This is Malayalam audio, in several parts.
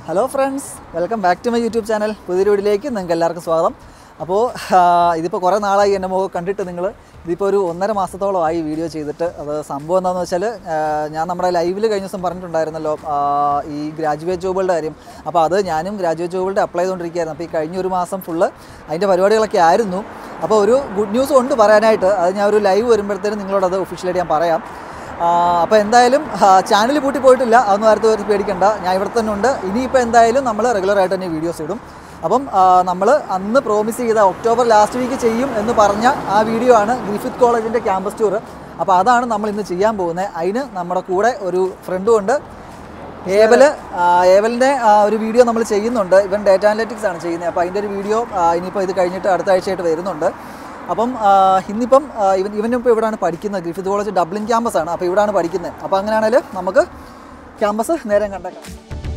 Hello friends welcome back to my YouTube channel പുതിയൊരു വീഡിയോയിലേക്ക് നിങ്ങൾക്ക് എല്ലാവർക്കും സ്വാഗതം അപ്പോൾ ഇതിപ്പോൾ കുറേ നാളായി എൻ്റെ മുഖം കണ്ടിട്ട് നിങ്ങൾ ഇതിപ്പോൾ ഒരു ഒന്നര മാസത്തോളമായി വീഡിയോ ചെയ്തിട്ട് അത് സംഭവം എന്താണെന്ന് വെച്ചാൽ ആ, ഞാൻ നമ്മുടെ ലൈവിൽ കഴിഞ്ഞ ദിവസം പറഞ്ഞിട്ടുണ്ടായിരുന്നല്ലോ ആ, ഈ ഗ്രാജുവേറ്റ് ജോബുകളുടെ കാര്യം അപ്പോൾ അത് ഞാനും ഗ്രാജുവേറ്റ് ജോബുകളുടെ അപ്ലൈ ചെയ്തുകൊണ്ടിരിക്കുകയായിരുന്നു അപ്പോൾ ഈ കഴിഞ്ഞ ഒരു മാസം ഫുള്ള് അതിൻ്റെ പരിപാടികളൊക്കെ ആയിരുന്നു അപ്പോൾ ഒരു ഗുഡ് ന്യൂസ് ഉണ്ട് പറയാനായിട്ട് അത് ഞാൻ ഒരു ലൈവ് വരുമ്പോഴത്തേനും നിങ്ങളോട് അത് ഒഫീഷ്യലായിട്ട് ഞാൻ പറയാം അപ്പോൾ എന്തായാലും ചാനൽ പൂട്ടി പോയിട്ടില്ല അതൊന്നും ആർക്കും ഒരു പേടിക്കണ്ട ഞാൻ ഇവിടെ തന്നെ ഉണ്ട് ഇനിയിപ്പോൾ എന്തായാലും നമ്മൾ റെഗുലറായിട്ട് തന്നെ വീഡിയോസ് ഇടും അപ്പം നമ്മൾ അന്ന് പ്രോമിസ് ചെയ്ത ഒക്ടോബർ ലാസ്റ്റ് വീക്ക് ചെയ്യും എന്ന് പറഞ്ഞ ആ വീഡിയോ ആണ് ഗ്രിഫിത്ത് കോളേജിൻ്റെ ക്യാമ്പസ് ടൂർ അപ്പോൾ അതാണ് നമ്മൾ ഇന്ന് ചെയ്യാൻ പോകുന്നത് അതിന് നമ്മുടെ കൂടെ ഒരു ഫ്രണ്ടും ഉണ്ട് ഏവല് ആ, ഏവലിൻ്റെ ആ, ഒരു വീഡിയോ നമ്മൾ ചെയ്യുന്നുണ്ട് ഇവൻ ഡേറ്റ അനലിറ്റിക്സ് ആണ് ചെയ്യുന്നത് അപ്പോൾ അതിൻ്റെ ഒരു വീഡിയോ ഇനിയിപ്പോൾ ഇത് കഴിഞ്ഞിട്ട് അടുത്ത ആഴ്ചയായിട്ട് വരുന്നുണ്ട് അപ്പം ആ, ഇന്നിപ്പം ആ, ഇവൻ ഇവനിപ്പോൾ ഇവിടെയാണ് പഠിക്കുന്നത് ഗ്രിഫിത്ത് കോളേജ് ഡബ്ലിൻ ക്യാമ്പസ് ആണ് അപ്പോൾ ഇവിടെയാണ് പഠിക്കുന്നത് അപ്പോൾ അങ്ങനെയാണെങ്കിൽ നമുക്ക് ക്യാമ്പസ് നേരെ കണ്ടേക്കാം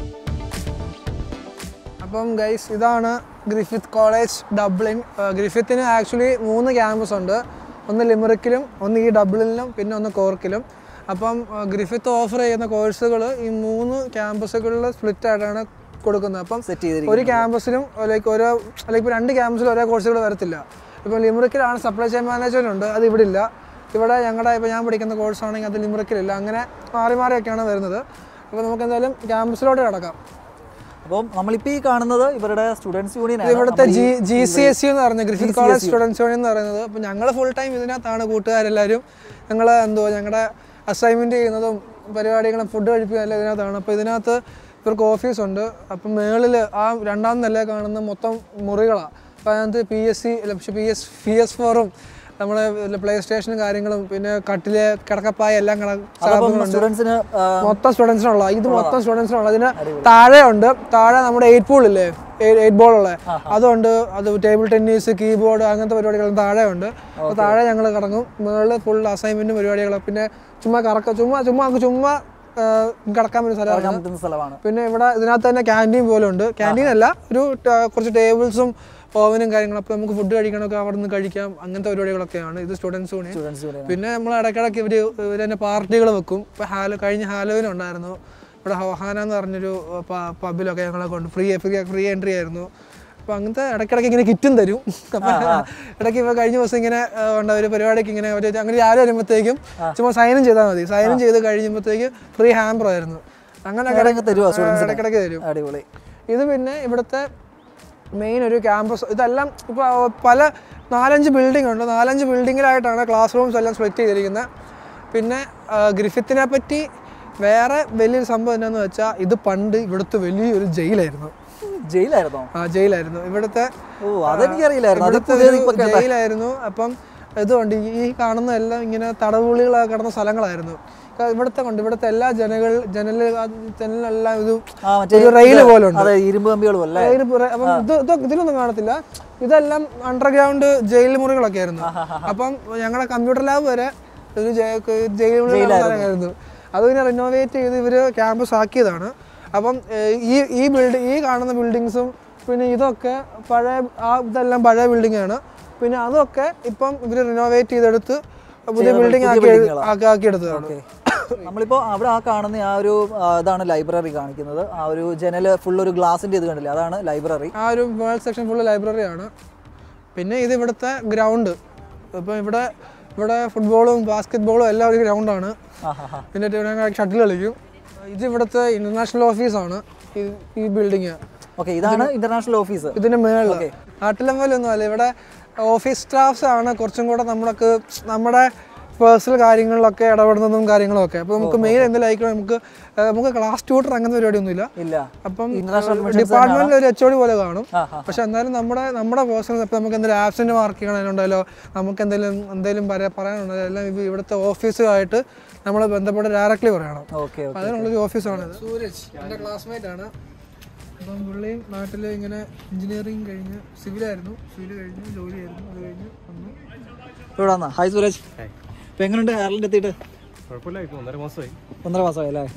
അപ്പം ഗൈസ് ഇതാണ് ഗ്രിഫിത്ത് കോളേജ് ഡബ്ലിൻ ഏഹ് ഗ്രിഫിത്തിന് ആക്ച്വലി മൂന്ന് ക്യാമ്പസ് ഉണ്ട് ഒന്ന് ലിമറിക്കിലും ഒന്ന് ഈ ഡബ്ലിനിലും പിന്നെ ഒന്ന് കോർക്കിലും അപ്പം ഏഹ് ഗ്രിഫിത്ത് ഓഫർ ചെയ്യുന്ന കോഴ്സുകൾ ഈ മൂന്ന് ക്യാമ്പസുകളിൽ സ്പ്ലിറ്റ് ആയിട്ടാണ് കൊടുക്കുന്നത് അപ്പം സെറ്റ് ചെയ്തിരിക്കും ഒരു ക്യാമ്പസിലും ലൈക്ക് ഓരോ ലൈക്ക് ഇപ്പോൾ രണ്ട് ക്യാമ്പസിലും ഒരേ കോഴ്സുകൾ വരത്തില്ല ഇപ്പോൾ ലിമറിക്കിലാണ് സപ്ലൈ ചെയിൻ മാനേജ്മെൻറ്റ് ഉണ്ട് അത് ഇവിടെ ഇല്ല ഇവിടെ ഞങ്ങളുടെ ഇപ്പോൾ ഞാൻ പഠിക്കുന്ന കോഴ്സാണെങ്കിൽ അത് ലിമറിക്കിലില്ല അങ്ങനെ മാറി മാറിയൊക്കെയാണ് വരുന്നത് അപ്പോൾ നമുക്ക് എന്തായാലും ക്യാമ്പസിലോട്ട് കിടക്കാം അപ്പം നമ്മളിപ്പോൾ ഈ കാണുന്നത് ഇവരുടെ സ്റ്റുഡൻസ് യൂണിയൻ ഇത് ഇവിടുത്തെ G G C S C എന്ന് പറഞ്ഞ ഗ്രിഫിത്ത് കോളേജ് സ്റ്റുഡൻസ് യൂണിയൻ എന്ന് പറയുന്നത് അപ്പോൾ ഞങ്ങൾ ഫുൾ ടൈം ഇതിനകത്താണ് കൂട്ടുകാരെല്ലാവരും ഞങ്ങൾ എന്തോ ഞങ്ങളുടെ അസൈൻമെൻറ്റ് ചെയ്യുന്നതും പരിപാടികളും ഫുഡ് കഴിപ്പിക്കുന്നതും എല്ലാം ഇതിനകത്താണ് അപ്പോൾ ഇതിനകത്ത് ഇവർക്ക് ഓഫീസുണ്ട് അപ്പം മേളിൽ ആ രണ്ടാം നില കാണുന്ന മൊത്തം മുറികളാണ് അപ്പോൾ അതിനകത്ത് P S C P S P S ഫോറും നമ്മുടെ പ്ലേ സ്റ്റേഷനും കാര്യങ്ങളും പിന്നെ കട്ടില് കിടക്കപ്പായ എല്ലാം കിട സാധനങ്ങളുണ്ട് സ്റ്റുഡൻസിന് മൊത്തം സ്റ്റുഡൻസിനുള്ള ഇത് മൊത്തം സ്റ്റുഡൻസിനുള്ള അതിന് താഴെ ഉണ്ട് താഴെ നമ്മുടെ എയ്റ്റ് പൂൾ ഇല്ലേ എയ്റ്റ് ബോൾ ഉള്ള അതുണ്ട് അത് ടേബിൾ ടെന്നീസ് കീബോർഡ് അങ്ങനത്തെ പരിപാടികളും താഴെ ഉണ്ട് അപ്പോൾ താഴെ ഞങ്ങൾ കിടങ്ങും മുകളിൽ ഫുൾ അസൈൻമെന്റും പരിപാടികളും പിന്നെ ചുമ്മാ കറക്ക ചുമ്മാ ചുമ്മാ നമുക്ക് ചുമ്മാ ആ, കിടക്കാൻ പറ്റുന്ന സ്ഥലമാണ് പറ്റുന്ന സ്ഥലമാണ് പിന്നെ ഇവിടെ ഇതിനകത്ത് തന്നെ ക്യാൻറ്റീൻ പോലെ ഉണ്ട് ക്യാൻറ്റീൻ അല്ല ഒരു ട- കുറച്ച് ടേബിൾസും ഓവനും കാര്യങ്ങളും അപ്പോൾ നമുക്ക് ഫുഡ് കഴിക്കണമൊക്കെ അവിടെ നിന്ന് കഴിക്കാം അങ്ങനത്തെ പരിപാടികളൊക്കെയാണ് ഇത് സ്റ്റുഡൻസ് യൂണിയൻ സ്റ്റുഡൻസ് യൂണിയൻ പിന്നെ നമ്മൾ ഇടയ്ക്കിടയ്ക്ക് ഇവർ ഇവർ തന്നെ പാർട്ടികൾ വെക്കും ഇപ്പോൾ ഹാലോ കഴിഞ്ഞ ഹാലോവിൻ ഉണ്ടായിരുന്നു ഇവിടെ ഹോഹാന എന്ന് പറഞ്ഞൊരു പ- പബ്ബിലൊക്കെ ഞങ്ങളെ കൊണ്ട് ഫ്രീ ഫ്രീ ഫ്രീ എൻട്രി ആയിരുന്നു അപ്പോൾ അങ്ങനത്തെ ഇടയ്ക്കിടയ്ക്ക് ഇങ്ങനെ കിറ്റും തരും അപ്പോൾ ഇടയ്ക്ക് ഇപ്പോൾ കഴിഞ്ഞ ദിവസം ഇങ്ങനെ ആ, ഉണ്ട് ഒരു പരിപാടിക്ക് ഇങ്ങനെ ഒരു അങ്ങനെ രാവിലെ വരുമ്പോഴത്തേക്കും ചുമ്മാ സൈനും ചെയ്താൽ മതി സൈനും ചെയ്ത് കഴിയുമ്പോഴത്തേക്ക് ഫ്രീ ഹാമ്പർ ആയിരുന്നു അങ്ങനെ ഇടയ്ക്ക് തരുമോ സ്റ്റുഡൻസിന് ഇടയ്ക്കിടയ്ക്ക് തരും അടിപൊളി ഇത് പിന്നെ ഇവിടുത്തെ മെയിൻ ഒരു ക്യാമ്പസ് ഇതെല്ലാം ഇപ്പോൾ പല നാലഞ്ച് ബിൽഡിംഗ് ഉണ്ട് നാലഞ്ച് ബിൽഡിങ്ങിലായിട്ടാണ് ക്ലാസ് റൂംസ് എല്ലാം സ്പ്ലിറ്റ് ചെയ്തിരിക്കുന്നത് പിന്നെ ആ, ഗ്രിഫിത്തിനെ പറ്റി വേറെ വലിയൊരു സംഭവം എന്താണെന്ന് വെച്ചാൽ ഇത് പണ്ട് ഇവിടുത്തെ വലിയൊരു ജയിലായിരുന്നു ജയിലായിരുന്നോ ആ ജയിലായിരുന്നു ഇവിടുത്തെ ഓ അതെനിക്കറിയില്ലായിരുന്നു അത് ഇവിടുത്തെ പുതിയ ഒരു ഇപ്പൊ കേട്ട ജയിലായിരുന്നു അപ്പം ഇതുകൊണ്ട് ഈ കാണുന്ന എല്ലാം ഇങ്ങനെ തടവുള്ളികളൊക്കെ കിടന്ന സ്ഥലങ്ങളായിരുന്നു ക- ഇവിടുത്തെ കൊണ്ട് ഇവിടുത്തെ എല്ലാ ജനകൾ ജനൽ ജനലെല്ലാം ഇത് ആ മറ്റേ ഒരു റെയിൽ പോലെ ഉണ്ട് അതെ ഇരുമ്പ് കമ്പികളും അല്ലേ അതിന് പുറ- അപ്പം ഇത് ഇതൊക്കെ ഇതിലൊന്നും കാണത്തില്ല ഇതെല്ലാം അണ്ടർഗ്രൗണ്ട് ജയിൽ മുറികളൊക്കെ ആയിരുന്നു അപ്പം ഞങ്ങളുടെ കമ്പ്യൂട്ടർ ലാബ് വരെ ഒരു ജയിൽ മുറികളായിരുന്നു അത് പിന്നെ റിനോവേറ്റ് ചെയ്ത് ഇവര് ക്യാമ്പസ് ആക്കിയതാണ് അപ്പം ഏഹ്, ഈ ഈ ബിൽഡിംഗ് ഈ കാണുന്ന ബിൽഡിങ്സും പിന്നെ ഇതൊക്കെ പഴയ ആ ഇതെല്ലാം പഴയ ബിൽഡിംഗ് ആണ് പിന്നെ അതൊക്കെ ഇപ്പം ഇവര് റിനോവേറ്റ് ചെയ്തെടുത്ത് പുതിയ ബിൽഡിംഗ് ആക്കി ആക്കി- ആക്കിയെടുത്തതാണ് നമ്മളിപ്പോ അവിടെ ആ കാണുന്ന ആ ഒരു ആ, ഇതാണ് ലൈബ്രറി കാണിക്കുന്നത് ആ ഒരു ജനല് ഫുൾ ഒരു ഗ്ലാസിന്റെ ഇത് കണ്ടില്ലേ അതാണ് ലൈബ്രറി ആ ഒരു വേൾഡ് സെക്ഷൻ ഫുള്ള് ലൈബ്രറിയാണ് പിന്നെ ഇത് ഇവിടുത്തെ ഗ്രൗണ്ട് ഇപ്പം ഇവിടെ ഇവിടെ ഫുട്ബോളും ബാസ്കറ്റ് ബോളും എല്ലാം ഒരു ഗ്രൗണ്ടാണ് പിന്നെ ഷട്ടിൽ കളിക്കും ഇത് ഇവിടുത്തെ ഇന്റർനാഷണൽ ഓഫീസാണ് ഈ- ഈ ബിൽഡിങ് ഓക്കെ ഇതാണ് ഇന്റർനാഷണൽ ഓഫീസ് ഇതിന്റെ മേളിൽ നാട്ടിലെ പോലെ ഒന്നും അല്ല ഇവിടെ ഓഫീസ് സ്റ്റാഫ്സ് ആണ് കുറച്ചും കൂടെ നമ്മൾക്ക് നമ്മുടെ പേഴ്സണൽ കാര്യങ്ങളിലൊക്കെ ഇടപെടുന്നതും കാര്യങ്ങളും ഒക്കെ അപ്പോൾ നമുക്ക് മെയിൻ എന്തെങ്കിലും ആയിക്കോ നമുക്ക് ആ, നമുക്ക് ക്ലാസ് ട്യൂട്ടർ അങ്ങനത്തെ പരിപാടിയൊന്നും ഇല്ല അപ്പം International ഡിപ്പാർട്ട്മെന്റിൽ ഒരു എച്ച് പോലെ കാണും ആ, ആ. പക്ഷെ എന്നാലും നമ്മുടെ നമ്മുടെ പേഴ്സണൽ ഇപ്പം നമുക്ക് എന്തെങ്കിലും ആബ്സെന്റ് മാർക്ക് ചെയ്യണമെന്നുണ്ടല്ലോ നമുക്ക് എന്തെങ്കിലും എന്തെങ്കിലും പറയാ പറയാനുണ്ടല്ലോ എല്ലാം ഇത് ഇവിടുത്തെ ഓഫീസുമായിട്ട് നമ്മൾ ബന്ധപ്പെട്ട് ഡയറക്റ്റ്ലി പറയണം ഓക്കെ അപ്പം അതിനുള്ളൊരു ഓഫീസാണ് ഇത് സൂരജ് എൻ്റെ ക്ലാസ്മേറ്റ് ആണ് അപ്പം പുള്ളിയും നാട്ടിൽ ഇങ്ങനെ എഞ്ചിനീയറിംഗ് കഴിഞ്ഞ് സിവിലായിരുന്നു സിവിൽ കഴിഞ്ഞ് ജോലിയായിരുന്നു അത് കഴിഞ്ഞ് വന്നു ഇവിടെ വന്നാ ഹായ് സുരേഷ് ഇപ്പൊ എങ്ങനെയുണ്ട് അയർലൻഡ് എത്തിയിട്ട് കുഴപ്പമില്ല ഇപ്പൊ ഒന്നര മാസമായി ഒന്നര മാസമായി അല്ലേ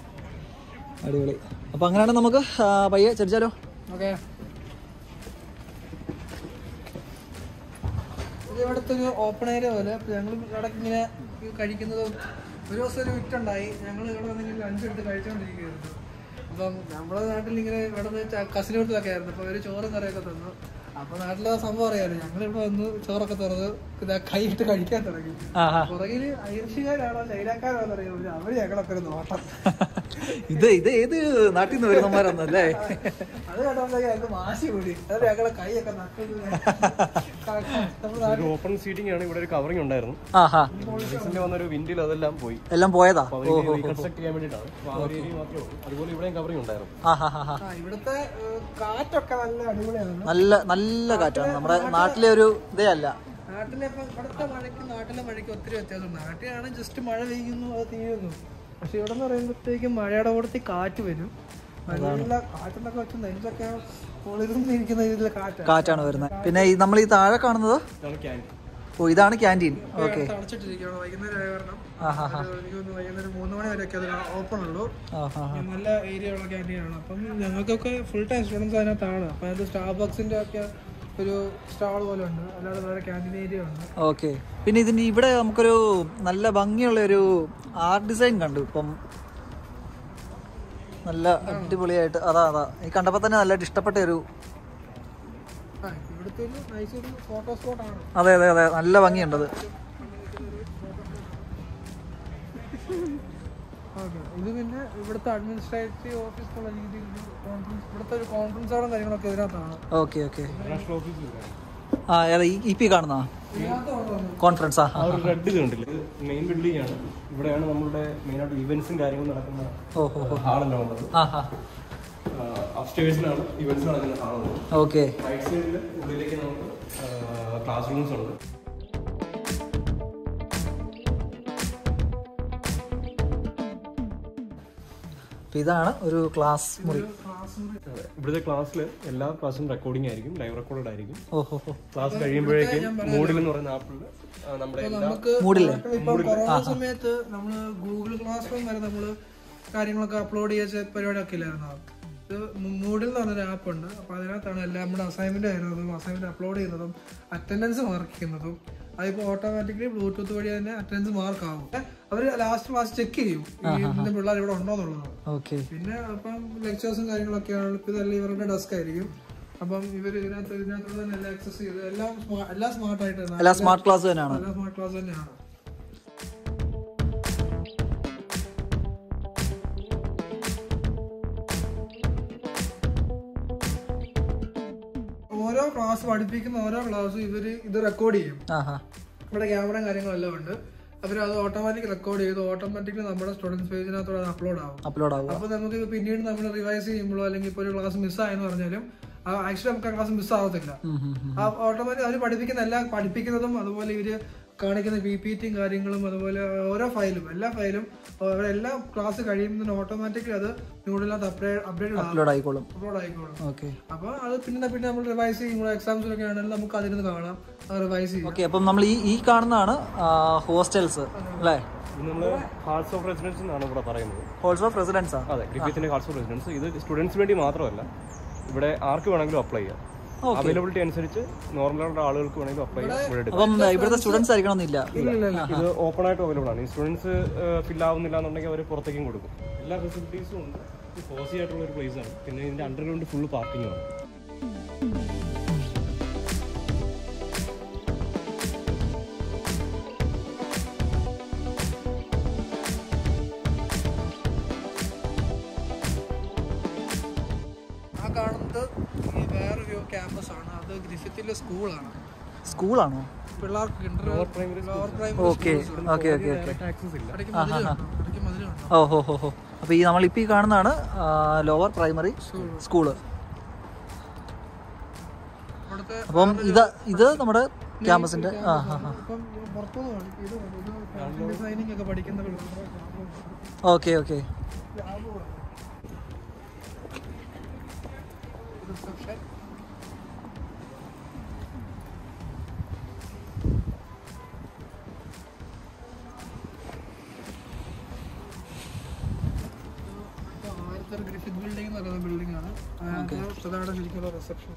അടിപൊളി അപ്പൊ അങ്ങനെയാണെങ്കിൽ നമുക്ക് ആ, പയ്യെ ചരിച്ചാലോ ഓക്കെ ഇത് ഇവിടുത്തെ ഒരു ഓപ്പൺ ഏരിയ പോലെ ഞങ്ങൾ ഇടയ്ക്ക് ഇങ്ങനെ ഈ കഴിക്കുന്നതും ഒരു ദിവസം ഒരു വിറ്റുണ്ടായി ഞങ്ങൾ ഇവിടെ വന്നിങ്ങനെ ലഞ്ച് എടുത്ത് കഴിച്ചുകൊണ്ടിരിക്കുകയായിരുന്നു അപ്പം നമ്മുടെ നാട്ടിൽ ഇങ്ങനെ ഇവിടെ നിന്ന് കസിന് വീട്ടിലൊക്കെ ആയിരുന്നു അപ്പൊ അവര് ചോറും കറിയൊക്കെ തന്നു അപ്പൊ നാട്ടിലെ സംഭവം അറിയാലോ ഞങ്ങൾ ഇവിടെ വന്ന് ചോറൊക്കെ തുറന്ന് ഇതാ കൈയിട്ട് കഴിക്കാൻ തുടങ്ങി ആഹാ. പുറകില് ഐർഷ്യക്കാരാണോ ചൈനക്കാരാണോ അറിയില്ല അവര് ഞങ്ങളൊക്കെ ഒരു നോട്ടം ഇത് ഇത് ഏത് നാട്ടിൽ നിന്ന് വരുന്നമാരൊന്നല്ലേ അത് കണ്ടപ്പോഴത്തേക്ക് ഞങ്ങൾക്ക് വാശി കൂടി അത് ഞങ്ങളെ കൈയൊക്കെ നട്ടത് നമ്മുടെ ഒരു ഓപ്പൺ സീറ്റിംഗ് ആണ് ഇവിടെ ഒരു കവറിംഗ് ഉണ്ടായിരുന്നു ആഹാ റീസെന്റ് വന്നൊരു വിൻഡിൽ അതെല്ലാം പോയി എല്ലാം പോയതാ അപ്പൊ അവർക്ക് റീകൺസ്ട്രക്ട് ചെയ്യാൻ വേണ്ടിയിട്ടാണ് അപ്പൊ ആ ഒരു ഏരിയ മാത്രമേ ഉള്ളൂ അതുപോലെ ഇവിടെയും കവറിംഗ് ഉണ്ടായിരുന്നു ആഹാ ഹാ ഹാ ആ, ഇവിടുത്തെ ഏഹ്, കാറ്റൊക്കെ നല്ല അടിപൊളിയാണ് നല്ല നല്ല കാറ്റാണ് നമ്മുടെ നാട്ടിലെ ഒരു ഇതേ അല്ല നാട്ടിലെ ഇപ്പം ഇവിടുത്തെ മഴയ്ക്ക് നാട്ടിലെ മഴയ്ക്ക് ഒത്തിരി വ്യത്യാസമുണ്ട് നാട്ടിലാണ് ജസ്റ്റ് മഴ പെയ്യുന്നു അത് തീരുന്നു പക്ഷെ ഇവിടെ എന്ന് പറയുമ്പോഴത്തേക്കും മഴയുടെ കൂടത്തിൽ കാറ്റ് വരും നല്ല കാറ്റെന്നൊക്കെ വെച്ച് നെഞ്ചൊക്കെ കുളിർന്നിരിക്കുന്ന രീതിയിലെ കാറ്റാണ് കാറ്റാണ് വരുന്നത് പിന്നെ ഈ നമ്മൾ ഈ താഴെ കാണുന്നത് ഇതാണ് ക്യാൻറ്റീൻ ഓ ഇതാണ് ക്യാൻറ്റീൻ ഓക്കെ തടച്ചിട്ടിരിക്കുകയാണ് വൈകുന്നേരം ആയ കാരണം ആഹാ ഒരു- എനിക്ക് തോന്നുന്നു വൈകുന്നേരം മൂന്ന് മണി വരെയൊക്കെ അത് ഓപ്പൺ ഉള്ളൂ ആഹാ നല്ല ഏരിയ ഉള്ള ക്യാൻറ്റീനാണ് അപ്പം ഞങ്ങൾക്കൊക്കെ ഫുൾ ടൈം സ്റ്റുഡൻസ് അതിനകത്താണ് അപ്പം അത് സ്റ്റാർബക്സിന്റെ ഒക്കെ ഒരു സ്റ്റാൾ പോലെ ഉണ്ട് അല്ലാതെ വേറെ ക്യാൻറ്റീൻ ഏരിയ ഉണ്ട് ഓക്കെ പിന്നെ ഇതിന്റെ ഇവിടെ നമുക്കൊരു നല്ല ഭംഗിയുള്ള ഒരു ആർട്ട് ഡിസൈൻ കണ്ടു ഇപ്പം നല്ല അടിപൊളിയായിട്ട് അതാ അതാ ഈ കണ്ടപ്പോൾ തന്നെ നല്ലതായിട്ട് ഇഷ്ടപ്പെട്ട ഒരു ആ ഇവിടുത്തെ ഒരു നൈസ് ഒരു ഫോട്ടോ സ്പോട്ടാണ് അതെ അതെ അതെ നല്ല ഭംഗിയുണ്ടത് ഓക്കെ ഇത് പിന്നെ ഇവിടുത്തെ അഡ്മിനിസ്ട്രേറ്റീവ് ഓഫീസ് എന്നുള്ള രീതിയിൽ കോൺഫറൻസ് ഇവിടുത്തെ ഒരു കോൺഫറൻസ് ഹാളും കാര്യങ്ങളൊക്കെ ഇതിനകത്താണ് ഓക്കെ ഓക്കെ ഇന്റർനാഷണൽ ഓഫീസിൽ ആ ഏതാ ഈ ഇ പി കാണുന്ന ഇതിനകത്ത് കൊണ്ടുവന്നു കോൺഫറൻസ് ആ ആ ഒരു റെഡ് കണ്ടില്ല ഇത് മെയിൻ ബിൽഡിംഗ് ആണ് ഇവിടെയാണ് നമ്മുടെ മെയിൻ ആയിട്ട് ഇവന്റ്സും കാര്യങ്ങളും നടക്കുന്ന ഓ ഹോ ഹോ ഹാളെല്ലാം ഉള്ളത് ആ ഹാ അപ്സ്റ്റേഴ്സിലാണ് ഇവന്റ്സ് നടക്കുന്ന ഹാളുള്ളത് ഓക്കെ റൈറ്റ് സൈഡിൽ ഉള്ളിലേക്ക് നമുക്ക് ക്ലാസ് റൂംസ് ഉണ്ട് അപ്പം ഇതാണ് ഒരു ക്ലാസ് മുറി ക്ലാസ് മുറി അതെ. ഇവിടുത്തെ ക്ലാസ്സിൽ എല്ലാ ക്ലാസ്സും റെക്കോർഡിംഗ് ആയിരിക്കും ലൈവ് റെക്കോർഡ് ആയിരിക്കും ഓ ഹോ ഹോ ക്ലാസ് കഴിയുമ്പോഴേക്കും മൂഡിൽ എന്ന് പറയുന്ന ആപ്പിൽ നമ്മുടെ എല്ലാ നമുക്ക് മൂടില്ലേ? ഇപ്പൊ കൊറോണ സമയത്ത് നമ്മള് ഗൂഗിൾ ക്ലാസ് റൂം വരെ നമ്മള് കാര്യങ്ങളൊക്കെ അപ്ലോഡ് ചെയ്ത പരിപാടിയൊക്കെ ഇല്ലായിരുന്നു ഇത് മൂഡിൽ എന്ന് പറഞ്ഞൊരു ആപ്പ് ഉണ്ട് അപ്പൊ അതിനകത്താണ് എല്ലാം നമ്മുടെ അസൈൻമെന്റ് വരുന്നതും അസൈൻമെന്റ് അപ്ലോഡ് ചെയ്യുന്നതും അറ്റൻഡൻസ് മാർക്ക് ചെയ്യുന്നതും അതിപ്പോ ഓട്ടോമാറ്റിക്കലി ബ്ലൂടൂത്ത് വഴി തന്നെ അറ്റൻഡൻസ് മാർക്ക് ആവും അവർ ലാസ്റ്റ് ക്ലാസ് ചെക്ക് ചെയ്യും ഈ ഇതിന്റെ പിള്ളേർ ഇവിടെ ഉണ്ടോ എന്നുള്ളത് ഓക്കെ പിന്നെ അപ്പം ലെക്ചേഴ്സും കാര്യങ്ങളൊക്കെയാണ് ഇപ്പൊ ഇതെല്ലാം ഇവരുടെ ഡെസ്ക് ആയിരിക്കും അപ്പം ഇവർ ഇതിനകത്ത് ഇതിനകത്ത് തന്നെ എല്ലാം ആക്സസ് ചെയ്ത് എല്ലാം smart- എല്ലാം സ്മാർട്ട് ആയിട്ട് എല്ലാം സ്മാർട്ട് ക്ലാസ് തന്നെയാണ് എല്ലാം സ്മാർട്ട് ക്ലാസ് തന്നെയാണ് ഓരോ ക്ലാസ് പഠിപ്പിക്കുന്ന ഓരോ ക്ലാസ്സും ഇവര് ഇത് റെക്കോർഡ് ചെയ്യും ആ ഹാ ഇവിടെ ക്യാമറയും കാര്യങ്ങളെല്ലാം ഉണ്ട് അവർ അത് ഓട്ടോമാറ്റിക് റെക്കോർഡ് ചെയ്ത് ഓട്ടോമാറ്റിക്കലി നമ്മുടെ സ്റ്റുഡൻസ് പേജിനകത്തോടെ അത് അപ്ലോഡ് ആവും അപ്ലോഡ് ആവുക അപ്പൊ നമുക്ക് ഇത് പിന്നീട് നമ്മൾ റിവൈസ് ചെയ്യുമ്പോഴോ അല്ലെങ്കിൽ ഇപ്പൊ ഒരു ക്ലാസ് മിസ്സായെന്ന് പറഞ്ഞാലും ആക്ച്വലി നമുക്ക് ആ ക്ലാസ് മിസ് ആവത്തില്ല ഉം, ഉം, ഉം. ആ ഓട്ടോമാറ്റിക് അവർ പഠിപ്പിക്കുന്ന എല്ലാ പഠിപ്പിക്കുന്നതും അതുപോലെ ഇവര് കാണിക്കുന്ന പി പി ടിയും കാര്യങ്ങളും അതുപോലെ ഓരോ ഫയലും എല്ലാ ഫയലും അവിടെ എല്ലാ ക്ലാസ് കഴിയുമ്പോൾ ഓട്ടോമാറ്റിക്കലി അത് ന്യൂഡിനകത്ത് അപ്ഡേറ്റ് അപ്ഡേറ്റ് അപ്ലോഡ് ആയിക്കോളും അപ്ലോഡ് ആയിക്കോളും ഓക്കെ അപ്പൊ അത് പിന്നെ പിന്നെ നമ്മൾ റിവൈസ് ചെയ്യുമ്പോൾ എക്സാംസിലൊക്കെ ആണെങ്കിലും നമുക്ക് അതിരുന്ന് കാണാം റിവൈസ് ചെയ്യാം ഓക്കെ അപ്പം നമ്മൾ ഈ ഈ കാണുന്നതാണ് ഹോസ്റ്റൽസ് അല്ലേ ഇത് നമ്മൾ ഹാർട്സ് ഓഫ് റെസിഡൻസ് എന്നാണ് ഇവിടെ പറയുന്നത് ഹോൾസ് ഓഫ് റെസിഡൻസാ അതെ ഗ്രിഫിത്തിന്റെ ഹാർട്സ് ഓഫ് റെസിഡൻസ് ഇത് സ്റ്റുഡൻസിന് വേണ്ടി മാത്രമല്ല ഇവിടെ ആർക്ക് വേണമെങ്കിലും അപ്ലൈ ചെയ്യാം അവൈലബിലിറ്റി അനുസരിച്ച് നോർമലായിട്ടുള്ള ആളുകൾക്ക് വേണമെങ്കിലും അപ്ലൈ ചെയ്യാം ഇവിടെ എടുക്കാം അപ്പം ഇവിടുത്തെ സ്റ്റുഡൻസ് ആയിരിക്കണമെന്നില്ല ഇത് ഓപ്പൺ ആയിട്ട് അവൈലബിൾ ആണ് ഈ സ്റ്റുഡൻസ് ഫിൽ ആവുന്നില്ല എന്നുണ്ടെങ്കിൽ അവർ പുറത്തേക്കും കൊടുക്കും എല്ലാ ഫെസിലിറ്റീസും ഉണ്ട് കോസി ആയിട്ടുള്ള ഒരു പ്ലേസ് ആണ് പിന്നെ ഇതിന്റെ അണ്ടർഗ്രൗണ്ട് ഫുൾ പാർക്കിംഗ് ആണ് ആ കാണുന്നത് ഈ വേറൊരു ക്യാമ്പസ് ആണ് അത് ഗ്രിഫിത്തിലെ സ്കൂളാണ് സ്കൂളാണോ പിള്ളേർക്ക് inter lower primary okay okay okay okay access ഇല്ല ഇടയ്ക്ക് മതിൽ കണ്ടോ? ഇടയ്ക്ക് മതിൽ കണ്ടോ? ഓ ഹോ ഹോ ഹോ അപ്പോൾ ഈ നമ്മളിപ്പോൾ ഈ കാണുന്നതാണ് ലോവർ പ്രൈമറി സ്കൂള് അവിടുത്തെ അപ്പം ഇത് ഇത് നമ്മുടെ ക്യാമ്പസിന്റെ ആ ഹാ ഹാ ഇപ്പം പുറത്തുനിന്ന് കാണിക്കും. ഇത് കണ്ടോ? ഇത് ഫാഷൻ ഡിസൈനിങ് ഒക്കെ പഠിക്കുന്ന പിള്ളേരുടെ ഓക്കെ ഓക്കെ റിസപ്ഷൻ ആയിരത്തി ഗ്രിഫിത് ബിൽഡിംഗ് എന്ന് പറയുന്ന ബിൽഡിംഗ് ആണ് അതിനകത്ത് അതാണ് ശരിക്കുള്ള റിസപ്ഷൻ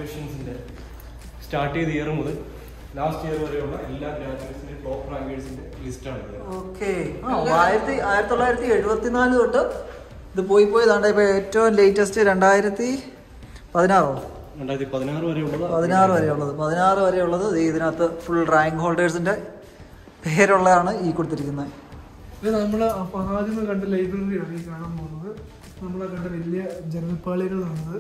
ഗ്രാജുവേഷൻസിന്റെ സ്റ്റാർട്ട് ചെയ്ത ഇയർ മുതൽ ലാസ്റ്റ് ഇയർ വരെയുള്ള എല്ലാ ഗ്രാജുവേഷൻ്റെ ടോപ്പ് റാങ്കേഴ്സിന്റെ ലിസ്റ്റാണ് ഇത് ഓക്കെ ആയിരത്തി ആയിരത്തി തൊള്ളായിരത്തി എഴുപത്തിനാല് തൊട്ട് ഇത് പോയി പോയി താണ്ട ഇപ്പൊ ഏറ്റവും ലേറ്റസ്റ്റ് രണ്ടായിരത്തി പതിനാറോ രണ്ടായിരത്തി പതിനാറ് വരെ ഉള്ളത് പതിനാറ് വരെ ഉള്ളത് പതിനാറ് വരെ ഉള്ളത് ദേ ഇതിനകത്ത് ഫുൾ റാങ്ക് ഹോൾഡേഴ്സിന്റെ പേരുള്ളതാണ് ഈ കൊടുത്തിരിക്കുന്നത് ഇത് നമ്മള് അപ്പൊ ആദ്യം കണ്ട ലൈബ്രറിയാണ് ഈ കാണാൻ പോകുന്നത് നമ്മളെ കണ്ട വലിയ ജനൽപ്പാളികളാണത്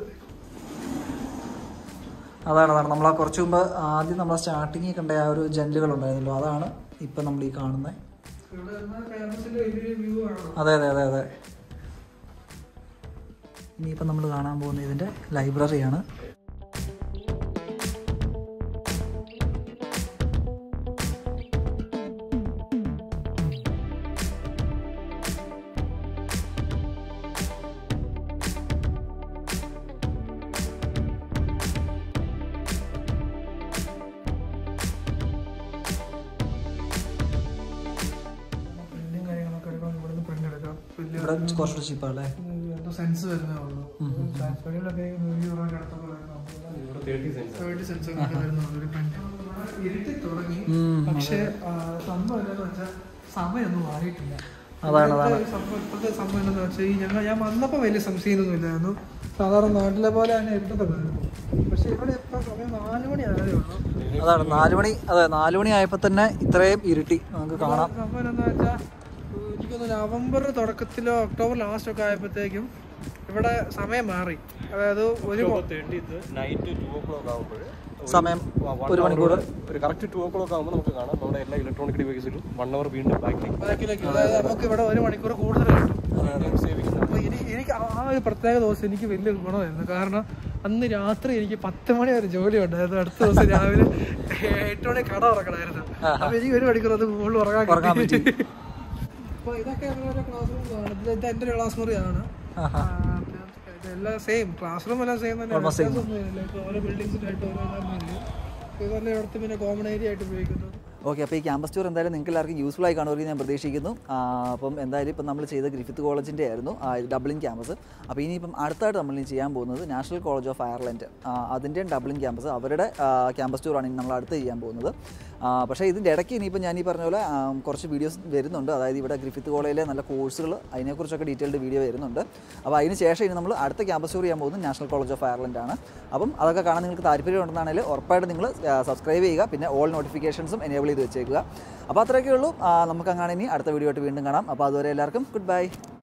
അതാണ് അതാണ് നമ്മൾ ആ കുറച്ച് മുമ്പ് ആദ്യം നമ്മൾ സ്റ്റാർട്ടിങ്ങിൽ കണ്ട ആ ഒരു ജനലുകൾ ഉണ്ടായിരുന്നല്ലോ അതാണ് ഇപ്പം നമ്മൾ ഈ കാണുന്നത് ഇവിടെ ക്യാമ്പസിന്റെ വലിയ വ്യൂ ആണ് അതെ അതെ അതെ അതെ ഇനിയിപ്പം നമ്മൾ കാണാൻ പോകുന്ന ഇതിൻ്റെ ലൈബ്രറിയാണ് പ്രിന്റും കാര്യങ്ങളൊക്കെ എടുക്കണം ഇവിടുന്ന് പ്രിന്റ് എടുക്കാം വലിയ ഇവിടെ കുറച്ചുകൂടെ ചീപ്പാണല്ലേ എന്തോ സെൻസ് വരുന്നേ ഉള്ളൂ വെളിയിലൊക്കെ നൂറ് രൂപ അടുത്തൊക്കെ വരുന്നുണ്ട് ഇവിടെ തേർട്ടി സെൻസ് തേർട്ടി സെൻസ് ഒക്കെ വരുന്നുള്ളൂ ഒരു പ്രിന്റ് ഇരുട്ടി തുടങ്ങി പക്ഷേ ആ, സംഭവം എന്താണെന്ന് വെച്ചാൽ സമയമൊന്നും മാറിയിട്ടില്ല അതാണ്, ഇപ്പോഴത്തെ സംഭവം ഇപ്പോഴത്തെ സംഭവം എന്താണെന്ന് വെച്ചാൽ ഈ ഞങ്ങൾ ഞാൻ വന്നപ്പോൾ വലിയ സംശയമൊന്നും ഇല്ലായിരുന്നു സാധാരണ നാട്ടിലെ പോലെ തന്നെ ഇരുട്ടത്തൊക്കെ ആയിരുന്നു പക്ഷേ ഇവിടെ ഇപ്പം സമയം നാല് മണി ആയതേ ഉള്ളൂ അതാണ് നാല് മണി അതെ നാല് മണി ആയപ്പോൾ തന്നെ ഇത്രയും ഇരുട്ടി നമുക്ക് കാണാം സംഭവം എന്താ വെച്ചാൽ എനിക്കൊന്ന് നവംബർ തുടക്കത്തിലോ ഒക്ടോബർ ലാസ്റ്റ് ഒക്കെ ആയപ്പോഴത്തേക്കും ഇവിടെ സമയം മാറി അതായത് ഒരു thirtieth night two o'clock ആകുമ്പോൾ സമയം ഒരു മണിക്കൂർ ഒരു കറക്റ്റ് ടു ഓ ക്ലോക്ക് ആകുമ്പോൾ നമുക്ക് കാണാം നമ്മുടെ എല്ലാ ഇലക്ട്രോണിക് ഡിവൈസിലും വൺ അവർ വീണ്ടും ബാക്കിലേക്ക് ബാക്കിലേക്ക് അതായത് നമുക്ക് ഇവിടെ ഒരു മണിക്കൂർ കൂടുതൽ കിട്ടും സേവിക്കുന്നത് അപ്പൊ ഇനി എനിക്ക് ആ ഒരു പ്രത്യേക ദിവസം എനിക്ക് വലിയ ഗുണമായിരുന്നു കാരണം അന്ന് രാത്രി എനിക്ക് പത്ത് മണി വരെ ജോലി ഉണ്ടായിരുന്നു അടുത്ത ദിവസം രാവിലെ എട്ട് മണി കട ഉറക്കണമായിരുന്നു അപ്പൊ എനിക്ക് ഒരു മണിക്കൂർ അത് കൂടുതൽ ഉറങ്ങാൻ ഉറങ്ങാൻ കിട്ടി അപ്പൊ ഇതൊക്കെ ഞങ്ങളുടെ ക്ലാസ് റൂമാണ് ഇത് ഇത് എൻ്റെ ഒരു ക്ലാസ് മുറിയാണ് ആ, ഇതെല്ലാം സെയിം ക്ലാസ് റൂം എല്ലാം സെയിം തന്നെ വ്യത്യാസമൊന്നുമില്ല. ഇപ്പൊ ഓരോ ബിൽഡിങ്സിലായിട്ട് ഓരോ ഇതാണെന്നില്ല. ഇപ്പൊ ഇതല്ലേ ഇവിടുത്തെ പിന്നെ കോമൺ ഏരിയ ആയിട്ട് ഉപയോഗിക്കുന്നത് ഓക്കെ അപ്പോൾ ഈ ക്യാമ്പസ് ടൂർ എന്തായാലും നിങ്ങൾക്ക് എല്ലാവർക്കും യൂസ്ഫുൾ ആയി കാണുമെന്ന് ഞാൻ പ്രതീക്ഷിക്കുന്നു ആ, അപ്പം എന്തായാലും ഇപ്പം നമ്മൾ ചെയ്ത ഗ്രിഫിത്ത് കോളേജിൻ്റെ ആയിരുന്നു ആ, ഡബ്ലിംഗ് ക്യാമ്പസ് അപ്പോൾ ഇനിയിപ്പം അടുത്തായിട്ട് നമ്മൾ ഇനി ചെയ്യാൻ പോകുന്നത് നാഷണൽ കോളേജ് ഓഫ് അയർലൻഡ് അതിൻ്റെയും ഡബ്ലിംഗ് ക്യാമ്പസ് അവരുടെ ക്യാമ്പസ് ടൂറാണ് ഇനി നമ്മൾ അടുത്ത് ചെയ്യാൻ പോകുന്നത് ആ, പക്ഷേ ഇതിൻ്റെ ഇടയ്ക്ക് ഇനിയിപ്പോൾ ഞാൻ ഈ പറഞ്ഞ പോലെ ആ, കുറച്ച് വീഡിയോസ് വരുന്നുണ്ട് അതായത് ഇവിടെ ഗ്രിഫിത്ത് കോളേജിലെ നല്ല കോഴ്സുകൾ അതിനെക്കുറിച്ചൊക്കെ ഡീറ്റെയിൽഡ് വീഡിയോ വരുന്നുണ്ട് അപ്പോൾ അതിന് ശേഷം ഇനി നമ്മൾ അടുത്ത ക്യാമ്പസ് ടൂർ ചെയ്യാൻ പോകുന്നത് നാഷണൽ കോളേജ് ഓഫ് അയർലൻഡ് ആണ് അപ്പം അതൊക്കെ കാണാൻ നിങ്ങൾക്ക് താല്പര്യമുണ്ടെന്നാണെങ്കിൽ ഉറപ്പായിട്ട് നിങ്ങൾ സബ്സ്ക്രൈബ് ചെയ്യുക പിന്നെ ഓൾ നോട്ടിഫിക്കേഷൻസും എനേബിൾ ചെയ്ത് വെച്ചേക്കുക അപ്പോൾ അത്രയൊക്കെ ഉള്ളൂ ആ, നമുക്ക് അങ്ങനെ ഇനി അടുത്ത വീഡിയോ ആയിട്ട് വീണ്ടും കാണാം അപ്പോൾ അതുവരെ എല്ലാവർക്കും ഗുഡ് ബൈ